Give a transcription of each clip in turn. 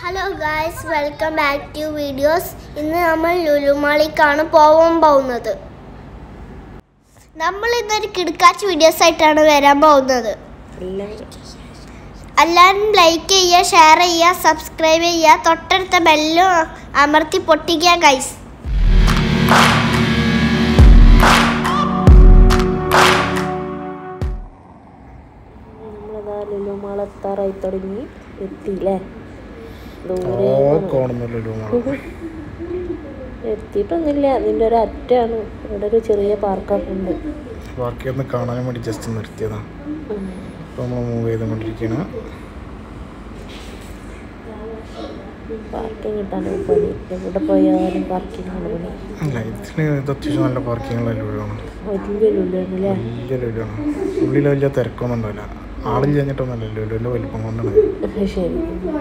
Hello guys welcome back to videos ഇന്ന് നമ്മൾ ലുലുമാളിക്കാണ് പോകാൻ പോകുന്നത് നമ്മൾ ഇന്നൊരു കിടക്കാച്ച് വീഡിയോസ് ആയിട്ടാണ് വരാൻ പോകുന്നത് എല്ലാവരും ലൈക്ക് ചെയ്യുക ഷെയർ ചെയ്യുക സബ്സ്ക്രൈബ് ചെയ്യുക തൊട്ടടുത്ത ബെല്ലും അമർത്തി പൊട്ടിക്കുക ഗൈസ് നമ്മളിതാ ലുലുമാൾ എത്താറായി തുടങ്ങി എത്തിയില്ലേ ദൂരെ കാണുന്നില്ലല്ലോ എത്തിയിട്ടൊന്നുമില്ല അതിൻ്റെ ഒരു അറ്റാണ് ഇവിടെ ഒരു ചെറിയ പാർക്കൊക്കെ ഉണ്ട് ബാക്കി ഒന്ന് കാണാനും വേണ്ടി ജസ്റ്റ് നിർത്തിയതാണ് ഇപ്പോൾ നമ്മൾ മൂവ് ചെയ്തുകൊണ്ടിരിക്കുകയാണ് പാർക്കിംഗ് കിട്ടാനും പണി എവിടെ പോയാലും പാർക്കിംഗ് ആണ് പണി അല്ല ഇതിന് ഇത് അത്യാവശ്യം നല്ല പാർക്കിങ്ങുള്ള ലുലുവാണ് വലിയ ലുലുവാണല്ലേ വലിയ ലുലുവാണ് ഉള്ളിൽ വലിയ തിരക്കൊന്നും ഉണ്ടാവില്ല ആളിൽ കഴിഞ്ഞിട്ടൊന്നുമല്ല ലുലുവിൻ്റെ വലിപ്പം കൊണ്ടാണ് ശരി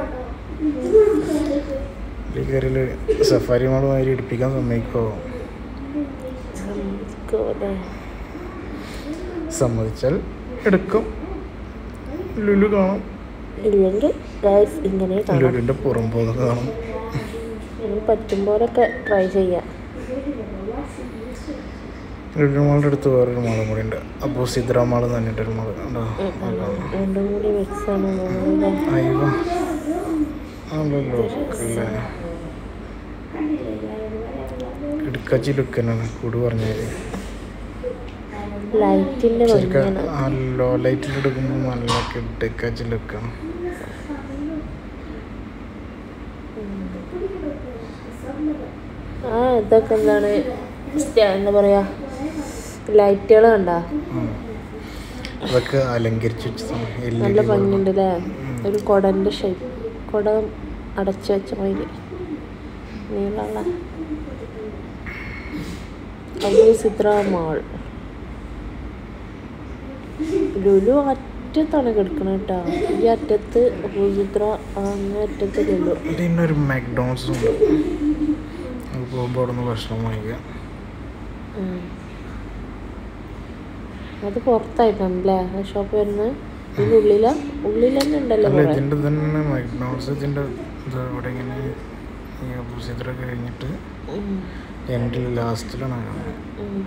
ഉള്ളിൽ കയറിയിൽ സഫാരി മാൾ മാതിരി ഇടിപ്പിക്കാൻ സമ്മതിക്കോ സമ്മതിക്കൂലെ? സമ്മതിച്ചാൽ എടുക്കും ലുലു കാണും ഇല്ലെങ്കിൽ ഗൈസ് ഇങ്ങനെ കാണാം ലുലുവിൻ്റെ പുറംപോകം കാണും ഇനി പറ്റും പോലൊക്കെ ട്രൈ ചെയ്യാം ലുലു മാളിൻ്റെ അടുത്ത് വേറൊരു മാളും കൂടി ഉണ്ട് അപ്പോൾ സിദ്ര മാൾ എന്ന് പറഞ്ഞിട്ടൊരു മാൾ ഉണ്ടോ രണ്ടും കൂടി മിക്സ് ആണ് തോന്നുന്നത് അയ്യോ അല്ലല്ലോ അല്ലേ ഇടുക്കാച്ചി ലുക്ക് തന്നെയാണ് കൂട് പറഞ്ഞാല് ലൈറ്റിന്റെ ശരിക്കും ഭംഗിയാണ് ആ ലോ ലൈറ്റിൽ എടുക്കുമ്പോൾ നല്ല ഇടുക്കാച്ചി ലുക്കാണ് ആ ഇതൊക്കെ എന്താണ് സ്റ്റാ- എന്താ പറയാ ലൈറ്റുകൾ കണ്ടാ അതൊക്കെ അലങ്കരിച്ച് വെച്ചതാണ് എൽ ഇ നല്ല ഡി ഭംഗിയുണ്ട് അല്ലേ ഒരു കുടന്റെ ഷേപ്പ് കുട അടച്ചു വെച്ച മാതിരി നീളമുള്ള അബൂ സിദ്ര മാൾ ലുലു അറ്റത്താണ് കിടക്കണത് കേട്ടോ ഈ അറ്റത്ത് അബൂ സിദ്ര അങ്ങേ അറ്റത്ത് ലുലു പിന്നെ ഒരു മാക്ഡോണൽസും ഉണ്ട് അത് പോകുമ്പോൾ അവിടെ നിന്ന് ഭക്ഷണം വാങ്ങിക്കാം ഉം. അത് പുറത്തായിട്ടാണല്ലേ ആ ഷോപ്പ് വരുന്നത് ഇതിൻ്റെ ഉള്ളിലാ ഉള്ളിൽ തന്നെ ഉണ്ടല്ലോ അല്ല കുറേ ഇതിൻ്റെ തന്നെ മാക്ഡോണൽസ് ഇതിൻ്റെ ഇത് ഇവിടെ ഇങ്ങനെ ഈ അബൂസിദ്ര കഴിഞ്ഞിട്ട് ഉം. എൻഡിൽ ലാസ്റ്റിലാണ് കാണുന്നത് ഉം.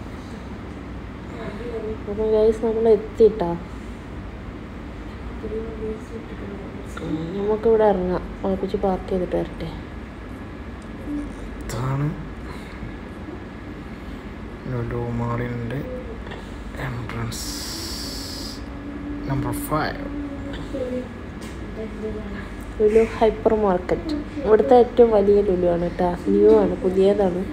അപ്പൊ ഗൈസ് നമ്മൾ എത്തിട്ടാ നമുക്കിവിടെ ഇറങ്ങാം ഉറപ്പിച്ച് പാർക്ക് ചെയ്തിട്ട് വരട്ടെ ഇതാണ് ലുലു മാളിൻ്റെ entrance number five Lulu hypermarket ഇവിടുത്തെ ഏറ്റവും വലിയ ലുലു ആണ് കേട്ടോ ന്യൂ ആണ് പുതിയതാണ്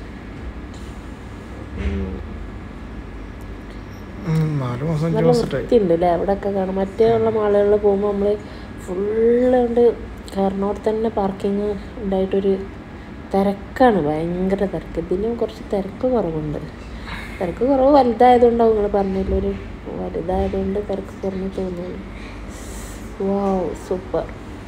നാല് മാസം അഞ്ച് നല്ല മാസമായിട്ടായി വൃത്തിയുണ്ട് അല്ലേ അവിടെയൊക്കെ കാണാം മറ്റേ ഉള്ള മാളുകളിൽ പോകുമ്പോൾ നമ്മൾ ഫുള്ള് കൊണ്ട് കയറിനോട് തന്നെ പാർക്കിങ് ഉണ്ടായിട്ടൊരു തിരക്കാണ് ഭയങ്കര തിരക്ക് ഇതിനും കുറച്ച് തിരക്ക് കുറവുണ്ട് തിരക്ക് കുറവ് വലുതായതുകൊണ്ടാവും നിങ്ങൾ പറഞ്ഞില്ല ഒരു വലുതായതുകൊണ്ട് തിരക്ക് കുറഞ്ഞു തോന്നുന്നു വാവ് സൂപ്പർ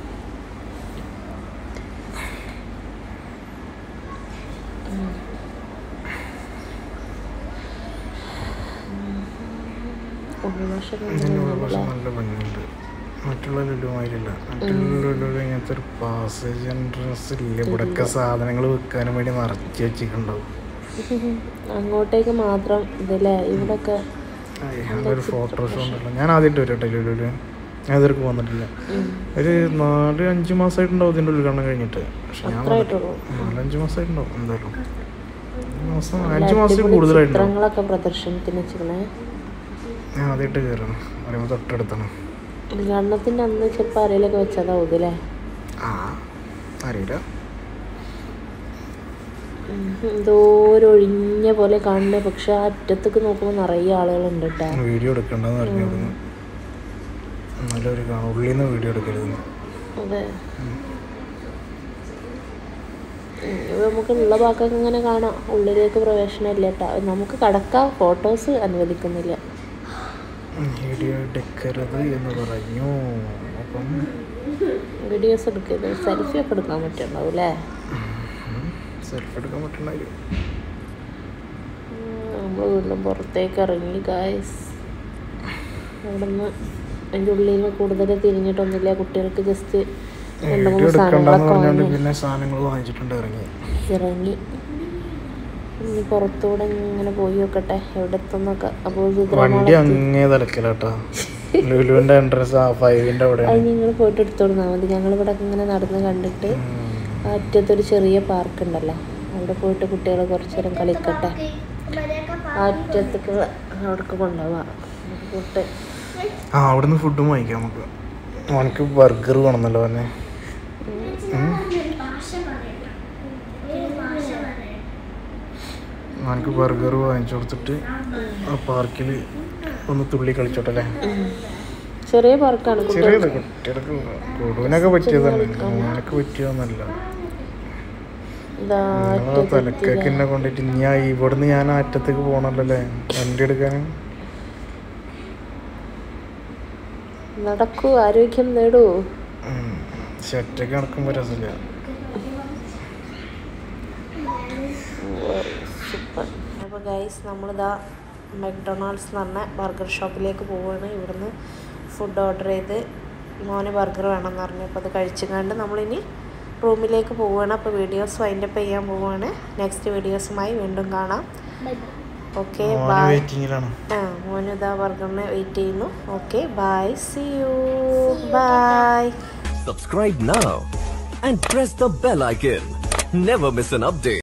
ഉൾവശം ഇതിന് പക്ഷെ നല്ല ഭംഗിയുണ്ട് മറ്റുള്ള ലുലുമാരില്ല മറ്റുള്ള ലുലു ഇങ്ങനത്തെ ഒരു പാസേജ് എൻട്രൻസ് ഇല്ല ഇവിടെയൊക്കെ സാധനങ്ങൾ വെക്കാനും വേണ്ടി നിറച്ച് വെച്ചിട്ടുണ്ടാവും അങ്ങോട്ടേക്ക് മാത്രം ഇതല്ലേ ഇവിടൊക്കെ അതൊരു ഫോട്ടോ ഷോ ഉണ്ടല്ലോ ഞാൻ ആദ്യമായിട്ട് വരും കേട്ടോ ലുലുവിൽ ഞാൻ ഇതുവരെക്കും വന്നിട്ടില്ല ഒരു നാല് അഞ്ച് മാസമായിട്ടുണ്ടാവും ഇതിൻ്റെ ഉദ്ഘാടനം കഴിഞ്ഞിട്ട് പക്ഷെ ഞാൻ അത്ര ആയിട്ടുള്ളൂ വന്നിട്ട് നാലഞ്ച് മാസമായിട്ടുണ്ടാവും എന്തായാലും അഞ്ച് മാസം അഞ്ച് മാസത്തിൽ കൂടുതലായിട്ടുണ്ടാവും ചിത്രങ്ങളൊക്കെ പ്രദർശനത്തിന് വെച്ചിരിക്കണേ ഞാൻ ആദ്യമായിട്ട് കയറാണ് പറയുമ്പോൾ തൊട്ടടുത്താണ് ഉദ്ഘാടനത്തിന്റെ അന്ന് ചിലപ്പോൾ അരയിലൊക്കെ വെച്ചതാവും ഇതല്ലേ ആ അറിയില്ല എന്തോ ഒരു ഒഴിഞ്ഞ പോലെ കാണുന്നത് പക്ഷെ ആ അറ്റത്തേക്ക് നോക്കുമ്പോൾ നിറയെ ആളുകളുണ്ട് കേട്ടോ വീഡിയോ എടുക്കണ്ടെന്ന് പറഞ്ഞു കൊടുക്കുന്നു നല്ലൊരു കാണും ഉള്ളിൽ നിന്ന് വീഡിയോ എടുക്കരുതെന്ന് അതെ ഉം, ഇത് നമുക്ക് ഉള്ള ഭാഗമൊക്കെ ഇങ്ങനെ കാണാം ഉള്ളിലേക്ക് പ്രവേശനം ഇല്ല കേട്ടോ നമുക്ക് കടക്കാം ഫോട്ടോസ് അനുവദിക്കുന്നില്ല വീഡിയോ എടുക്കരുത് എന്ന് പറഞ്ഞു അപ്പം വീഡിയോസ് എടുക്കരുത് സെൽഫി ഒക്കെ എടുക്കാൻ പറ്റുന്നുണ്ടാവും അല്ലേ സെൽഫി എടുക്കാൻ പറ്റണ്ടായി നമ്മൾ വീണ്ടും പുറത്തേക്ക് ഇറങ്ങി ഗായ്സ് അവിടെ നിന്ന് അതിൻ്റെ ഉള്ളിൽ നിന്ന് കൂടുതൽ തിരിഞ്ഞിട്ടൊന്നുമില്ല കുട്ടികൾക്ക് ജസ്റ്റ് രണ്ട് വീഡിയോ മൂന്ന് എടുക്കണ്ടെന്ന് സാധനങ്ങളൊക്കെ പറഞ്ഞുകൊണ്ട് വാങ്ങി പിന്നെ സാധനങ്ങൾ വാങ്ങിച്ചിട്ടുണ്ട് ഇറങ്ങി ഇറങ്ങി ഇനി പുറത്തൂടെ ഇങ്ങനെ പോയി നോക്കട്ടെ എവിടെ എത്തുന്നൊക്കെ അപ്പോൾ വണ്ടി അങ്ങേ തലക്കലാട്ടാ ലുലുവിന്റെ എൻട്രൻസ് ആ ഫൈവിന്റെ അത് അവിടെയാണ് നിങ്ങൾ പോയിട്ട് എടുത്തോടുന്നാൽ മതി ഞങ്ങൾ ഇവിടെ ഇങ്ങനെ നടന്ന് കണ്ടിട്ട് ആ അറ്റത്തൊരു ചെറിയ പാർക്ക് ഉണ്ടല്ലോ അവിടെ പോയിട്ട് കുട്ടികൾ കുറച്ച് നേരം കളിക്കട്ടെ ആ അറ്റത്തേക്ക് അവിടേക്ക് കൊണ്ടുപോവാം പോട്ട് ആ അവിടുന്ന് ഫുഡും വാങ്ങിക്കാം നമുക്ക് അവനക്ക് ബർഗർ വേണമെന്നല്ലോ പറഞ്ഞേ അവനക്ക് ബർഗർ വാങ്ങിച്ചു കൊടുത്തിട്ട് ആ പാർക്കിൽ ഒന്ന് തുള്ളി കളിച്ചോട്ടെ അല്ലേ ചെറിയ പാർക്കാണ് ചെറിയത് കുട്ടികൾക്ക് കൊടുവിനൊക്കെ പറ്റിയതല്ലേ മോനക്ക് പറ്റിയതൊന്നല്ല ഇതാ നിങ്ങളെ തലക്കേക്ക് എന്നെ കൊണ്ടിട്ട് ഞാൻ ഇവിടുന്ന് ഞാൻ ആ അറ്റത്തേക്ക് പോകണല്ലോ വണ്ടി എടുക്കാൻ നടക്കൂ ആരോഗ്യം നേടൂ പക്ഷെ ഒറ്റയ്ക്ക് നടക്കുമ്പോൾ രസമില്ല സൂപ്പർ അപ്പോൾ ഗൈസ് നമ്മളിതാ മക്ഡൊണാൾഡ്സ് എന്ന് പറഞ്ഞ ബർഗർ ഷോപ്പിലേക്ക് പോവുകയാണ് ഇവിടുന്ന് ഫുഡ് ഓർഡർ ചെയ്ത് മോന് ബർഗർ വേണമെന്ന് പറഞ്ഞു അപ്പോൾ അത് കഴിച്ചുകൊണ്ട് നമ്മളിനി റൂമിലേക്ക് പോവുകയാണ് അപ്പോൾ വീഡിയോസ് വൈൻഡപ്പ് ചെയ്യാൻ പോവുകയാണ് നെക്സ്റ്റ് വീഡിയോസുമായി വീണ്ടും കാണാം ഓക്കെ മോന് ബൈ വെയിറ്റിങ്ങിലാണ് ആ മോന് ഇതാ ബർഗറിനെ വെയിറ്റ് ചെയ്യുന്നു okay bye see you bye Subscribe now and press the bell icon. Never miss an update.